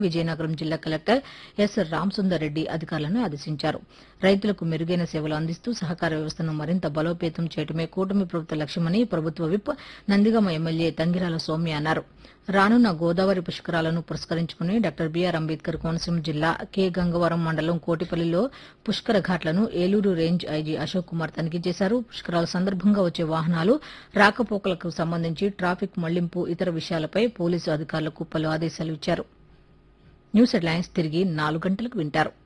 విజయనగరం జిల్లా collector S Ramasundar Reddy అధికారులను ఆదేశించారు రైతులకు మెరుగైన సేవలు అందిస్తూ సహకార వ్యవస్థను మరింత బలోపేతం చేయడమే కూటమి ప్రభుత్వ లక్ష్యమని ప్రభుత్వ విప్ నందిగామ ఎమ్మెల్యే తంగిరాల సౌమ్య అన్నారు రానున్న గోదావరి పుష్కరాలను పురస్కరించుకుని డాక్టర్ బీఆర్ అంబేద్కర్ కోనసీమ జిల్లా కె గంగవరం మండలం కోటిపల్లిలో పుష్కర ఘాట్లను ఏలూరు రేంజ్ ఐజీ అశోక్ కుమార్ తనిఖీ చేశారు పుష్కరాల సందర్భంగా వచ్చే వాహనాలు రాకపోకలకు సంబంధించి ట్రాఫిక్ మళ్లింపు ఇతర విషయాలపై పోలీసు అధికారులకు పలు ఆదేశాలు ఇచ్చారు న్యూస్ హెడ్లైన్స్ తిరిగి నాలుగు గంటలకు వింటారు